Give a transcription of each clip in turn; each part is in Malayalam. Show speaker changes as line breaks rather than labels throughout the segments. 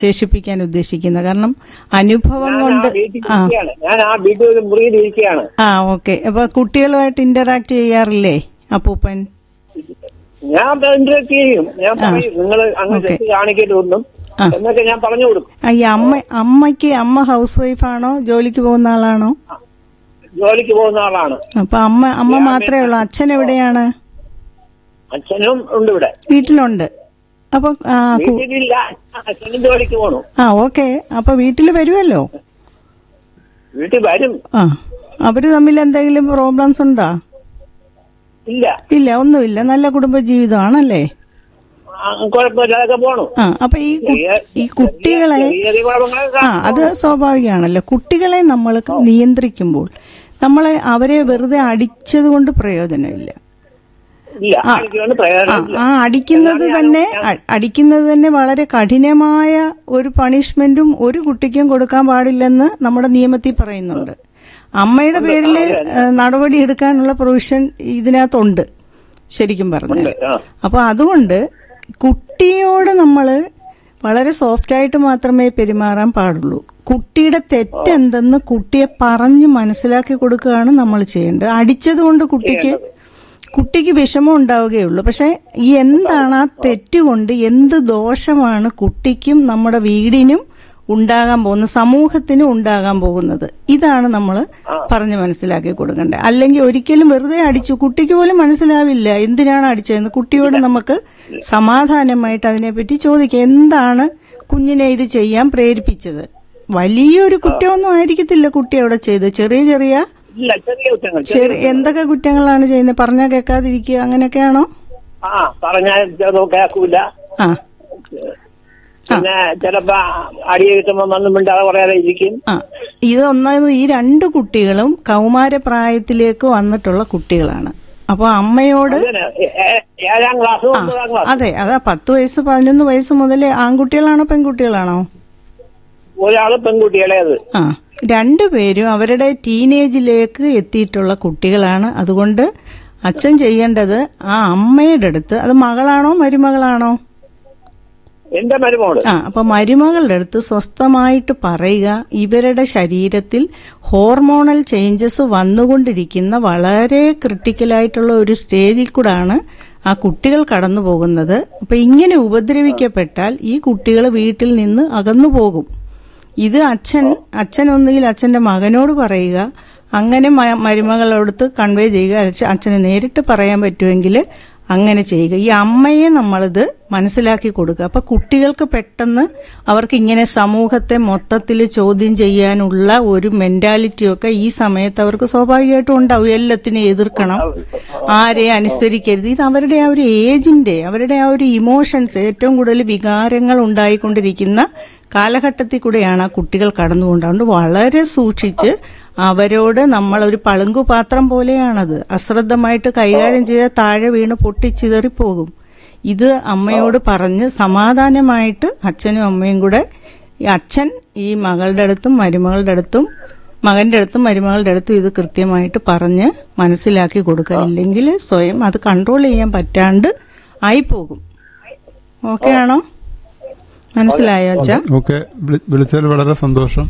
ശേഷിപ്പിക്കാൻ ഉദ്ദേശിക്കുന്നത് കാരണം അനുഭവം
ഞാൻ ആ
കൊണ്ട്
വീട്ടിൽ
ആ
ഇരിക്കുകയാണ് ഞാൻ ആ വീട്ടിൽ ഒരു മുറിയിൽ ഇരിക്കുകയാണ്
ആ ഓക്കെ അപ്പൊ കുട്ടികളുമായിട്ട് ഇന്ററാക്ട് ചെയ്യാറില്ലേ അപ്പൂപ്പൻ
ഞാൻ ഇന്റർവ്യൂ ചെയ്യും ഞാൻ പറയും നിങ്ങൾ അങ്ങ്
ഓക്കെ.
തെറ്റ് കാണിക്കരുതൊന്നും
ആ.
എന്നൊക്കെ ഞാൻ പറഞ്ഞു കൊടുക്കും
ആ, ഈ അമ്മ അമ്മയ്ക്ക് അമ്മ ഹൗസ് വൈഫാണോ ജോലിക്ക് പോകുന്ന ആളാണോ
ജോലിക്ക് പോകുന്ന ആളാണ്
അപ്പൊ അമ്മ അമ്മ മാത്രമേ ഉള്ളൂ അച്ഛൻ എവിടെയാണ്
അച്ഛനും ഉണ്ട് ഇവിടെ
വീട്ടിലുണ്ട് അപ്പൊ ആ, കു-
വീട്ടിലില്ല അച്ഛനും ജോലിക്ക് പോണു
ആ ഓക്കെ അപ്പൊ വീട്ടിൽ വരുമല്ലോ
വീട്ടിൽ വരും
ആ അവര് തമ്മിൽ എന്തെങ്കിലും പ്രോബ്ലംസ് ഉണ്ടോ
ഇല്ല
ഇല്ല ഒന്നുമില്ല നല്ല കുടുംബ ജീവിതമാണല്ലേ
ആ, കുഴപ്പമില്ല അതൊക്കെ പോണു
ആ അപ്പൊ ഈ കു-
ചെറിയ-
ഈ കുട്ടികളെ
ചെറിയ ചെറിയ കുഴപ്പങ്ങളൊക്കെ
ആ അത് സ്വാഭാവികമാണല്ലോ കുട്ടികളെ നമ്മൾ നിയന്ത്രിക്കുമ്പോൾ നമ്മളെ അവരെ വെറുതെ അടിച്ചത് കൊണ്ട് പ്രയോജനമില്ല
ഇല്ല എനിക്കൊന്നും
ആ
പ്രയോജനമില്ല
ആ അടിക്കുന്നത് തന്നെ അ- അടിക്കുന്നത് തന്നെ വളരെ കഠിനമായ ഒരു പണിഷ്മെന്റും ഒരു കുട്ടിക്കും കൊടുക്കാൻ പാടില്ലെന്ന് നമ്മുടെ നിയമത്തിൽ പറയുന്നുണ്ട് അമ്മയുടെ പേരിൽ നടപടി എടുക്കാനുള്ള പ്രൊവിഷൻ ഇതിനകത്തുണ്ട് ശരിക്കും പറഞ്ഞാൽ
ആ.
അപ്പൊ അതുകൊണ്ട് കുട്ടിയോട് നമ്മൾ വളരെ സോഫ്റ്റ് ആയിട്ട് മാത്രമേ പെരുമാറാൻ പാടുള്ളൂ കുട്ടിയുടെ തെറ്റെന്തെന്ന് കുട്ടിയെ പറഞ്ഞ് മനസ്സിലാക്കി കൊടുക്കുകയാണ് നമ്മൾ ചെയ്യേണ്ടത് അടിച്ചത് കൊണ്ട് കുട്ടിക്ക് കുട്ടിക്ക് വിഷമം ഉണ്ടാവുകയുള്ളൂ പക്ഷെ ഈ എന്താണ് ആ തെറ്റുകൊണ്ട് എന്ത് ദോഷമാണ് കുട്ടിക്കും നമ്മുടെ വീടിനും ഉണ്ടാകാൻ പോകുന്നത് സമൂഹത്തിനും ഉണ്ടാകാൻ പോകുന്നത് ഇതാണ് നമ്മൾ പറഞ്ഞ് മനസ്സിലാക്കി കൊടുക്കേണ്ടത് അല്ലെങ്കിൽ ഒരിക്കലും വെറുതെ അടിച്ചു കുട്ടിക്ക് പോലും മനസ്സിലാവില്ല എന്തിനാണ് അടിച്ചതെന്ന് കുട്ടിയോട് നമുക്ക് സമാധാനമായിട്ട് അതിനെപ്പറ്റി ചോദിക്കാം എന്താണ് കുഞ്ഞിനെ ഇത് ചെയ്യാൻ പ്രേരിപ്പിച്ചത് വലിയൊരു കുറ്റമൊന്നും ആയിരിക്കത്തില്ല കുട്ടി അവിടെ ചെയ്തത് ചെറിയ ചെറിയ
ഇല്ല ചെറിയ കുറ്റങ്ങൾ
ചെറിയ എന്തൊക്കെ കുറ്റങ്ങളാണ് ചെയ്യുന്നത് പറഞ്ഞാൽ കേൾക്കാതിരിക്കുക അങ്ങനെയൊക്കെയാണോ
ആ പറഞ്ഞാൽ ചിലപ്പോ കേൾക്കൂല
ആ
പിന്നെ ചിലപ്പോ അടി കിട്ടുമ്പോ വന്നും മിണ്ടാതെ പറയാതെ ഇരിക്കും
ആ ഇത് ഒന്നാമത് ഈ രണ്ട് കുട്ടികളും കൗമാരപ്രായത്തിലേക്ക് വന്നിട്ടുള്ള കുട്ടികളാണ് അപ്പൊ അമ്മയോട്
അങ്ങനെ ഏ- ഏ- ഏഴാം ക്ലാസ് ഒമ്പതാം ക്ലാസ്
അതെ അതാ പത്ത് വയസ്സ് പതിനൊന്ന് വയസ്സ് മുതലേ ആൺകുട്ടികളാണോ പെൺകുട്ടികളാണോ
ഒരാള് പെൺകുട്ടികളേത്
ആ രണ്ടുപേരും അവരുടെ ടീനേജിലേക്ക് എത്തിയിട്ടുള്ള കുട്ടികളാണ് അതുകൊണ്ട് അച്ഛൻ ചെയ്യേണ്ടത് ആ അമ്മയുടെ അടുത്ത് അത് മകളാണോ മരുമകളാണോ
എന്റെ മരുമോള്
ആ അപ്പൊ മരുമകളുടെ അടുത്ത് സ്വസ്ഥമായിട്ട് പറയുക ഇവരുടെ ശരീരത്തിൽ ഹോർമോണൽ ചേഞ്ചസ് വന്നുകൊണ്ടിരിക്കുന്ന വളരെ ക്രിട്ടിക്കലായിട്ടുള്ള ഒരു സ്റ്റേജിൽ കൂടാണ് ആ കുട്ടികൾ കടന്നു പോകുന്നത് അപ്പൊ ഇങ്ങനെ ഉപദ്രവിക്കപ്പെട്ടാൽ ഈ കുട്ടികൾ വീട്ടിൽ നിന്ന് അകന്നു പോകും ഇത് അച്ഛൻ അച്ഛൻ ഒന്നുകിൽ അച്ഛന്റെ മകനോട് പറയുക അങ്ങനെ മ- മരുമകളോടത്ത് കൺവേ ചെയ്യുക അച്ഛ- അച്ഛന് നേരിട്ട് പറയാൻ പറ്റുമെങ്കിൽ അങ്ങനെ ചെയ്യുക ഈ അമ്മയെ നമ്മളിത് മനസ്സിലാക്കി കൊടുക്കുക അപ്പൊ കുട്ടികൾക്ക് പെട്ടെന്ന് അവർക്ക് ഇങ്ങനെ സമൂഹത്തെ മൊത്തത്തിൽ ചോദ്യം ചെയ്യാനുള്ള ഒരു മെന്റാലിറ്റി ഒക്കെ ഈ സമയത്ത് അവർക്ക് സ്വാഭാവികമായിട്ടും ഉണ്ടാവും എല്ലാത്തിനും എതിർക്കണം ആരെ അനുസരിക്കരുത് ഇത് അവരുടെ ആ ഒരു ഏജിന്റെ അവരുടെ ആ ഒരു ഇമോഷൻസ് ഏറ്റവും കൂടുതൽ വികാരങ്ങൾ ഉണ്ടായിക്കൊണ്ടിരിക്കുന്ന കാലഘട്ടത്തിൽ കൂടെയാണ് ആ കുട്ടികൾ കടന്നുകൊണ്ടുകൊണ്ട് വളരെ സൂക്ഷിച്ച് അവരോട് നമ്മൾ ഒരു പളുങ്കുപാത്രം പോലെയാണത് അശ്രദ്ധമായിട്ട് കൈകാര്യം ചെയ്താൽ താഴെ വീണ് പൊട്ടിച്ചിതറിപ്പോകും ഇത് അമ്മയോട് പറഞ്ഞ് സമാധാനമായിട്ട് അച്ഛനും അമ്മയും കൂടെ ഈ അച്ഛൻ ഈ മകളുടെ അടുത്തും മരുമകളുടെ അടുത്തും മകന്റെ അടുത്തും മരുമകളുടെ അടുത്തും ഇത് കൃത്യമായിട്ട് പറഞ്ഞ് മനസ്സിലാക്കി കൊടുക്കുക ഇല്ലെങ്കിൽ സ്വയം അത് കൺട്രോൾ ചെയ്യാൻ പറ്റാണ്ട് ആയിപ്പോകും ഓക്കെ ആണോ മനസ്സിലായോ അച്ഛാ
ഓക്കെ വിളി- വിളിച്ചതിൽ വളരെ സന്തോഷം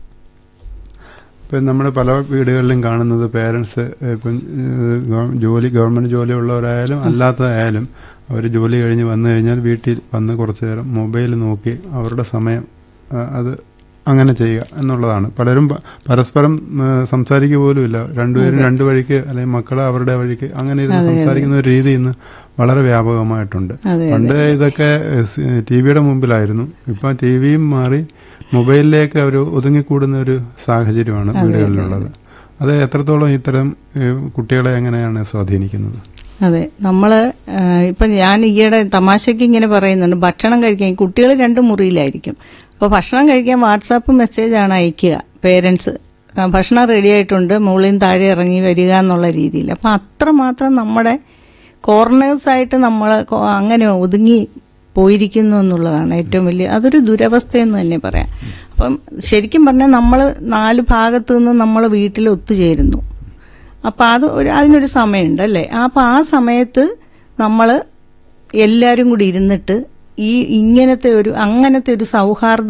ഇപ്പം നമ്മൾ പല വീടുകളിലും കാണുന്നത് പേരൻസ് ഇപ്പം ഏഹ്, ഗവ- ജോലി ഗവൺമെന്റ് ജോലി ഉള്ളവരായാലും അല്ലാത്തതായാലും അവർ ജോലി കഴിഞ്ഞ് വന്നു കഴിഞ്ഞാൽ വീട്ടിൽ വന്ന് കുറച്ചു നേരം മൊബൈൽ നോക്കി അവരുടെ സമയം ആ, അത് അങ്ങനെ ചെയ്യുക എന്നുള്ളതാണ് പലരും പ- പരസ്പരം ഏഹ്, സംസാരിക്കുക പോലുമില്ല രണ്ടുപേരും രണ്ടു വഴിക്ക് അല്ലെങ്കിൽ മക്കളെ അവരുടെ വഴിക്ക് അങ്ങനെ ഇരുന്ന് സംസാരിക്കുന്ന ഒരു രീതി ഇന്ന് വളരെ വ്യാപകമായിട്ടുണ്ട്
അതെ,
പണ്ട് ഇതൊക്കെ ടി വിയുടെ മുമ്പിലായിരുന്നു ഇപ്പൊ ടി വിയും മാറി മൊബൈലിലേക്ക് അവർ ഒതുങ്ങിക്കൂടുന്ന ഒരു സാഹചര്യമാണ് വീടുകളിലുള്ളത് അത് എത്രത്തോളം ഇത്തരം ഏഹ്, കുട്ടികളെ എങ്ങനെയാണ് സ്വാധീനിക്കുന്നത്
അതെ നമ്മള് ആ, ഇപ്പൊ ഞാൻ ഈയിടെ തമാശക്ക് ഇങ്ങനെ പറയുന്നുണ്ട് ഭക്ഷണം കഴിക്കാൻ കുട്ടികൾ രണ്ട് മുറിയിലായിരിക്കും അപ്പൊ ഭക്ഷണം കഴിക്കാൻ വാട്സാപ്പ് മെസ്സേജാണ് അയക്കുക പേരൻസ് ഭക്ഷണം റെഡി ആയിട്ടുണ്ട് മുകളിൽ നിന്ന് താഴെ ഇറങ്ങി വരിക എന്നുള്ള രീതിയിൽ അപ്പൊ അത്രമാത്രം നമ്മുടെ കോർണേഴ്സ് ആയിട്ട് നമ്മൾ അങ്ങനെ ഒതുങ്ങി പോയിരിക്കുന്നു എന്നുള്ളതാണ് ഏറ്റവും വലിയ അതൊരു ദുരവസ്ഥയെന്ന് തന്നെ പറയാം അപ്പം ശരിക്കും പറഞ്ഞാൽ നമ്മൾ നാല് ഭാഗത്തു നിന്ന് നമ്മൾ വീട്ടിൽ ഒത്തുചേരുന്നു അപ്പൊ അത് ഒരു അതിനൊരു സമയമുണ്ട് അല്ലേ അപ്പൊ ആ സമയത്ത് നമ്മൾ എല്ലാവരും കൂടി ഇരുന്നിട്ട് ഈ ഇങ്ങനത്തെ ഒരു അങ്ങനത്തെ ഒരു സൗഹാർദ്ദം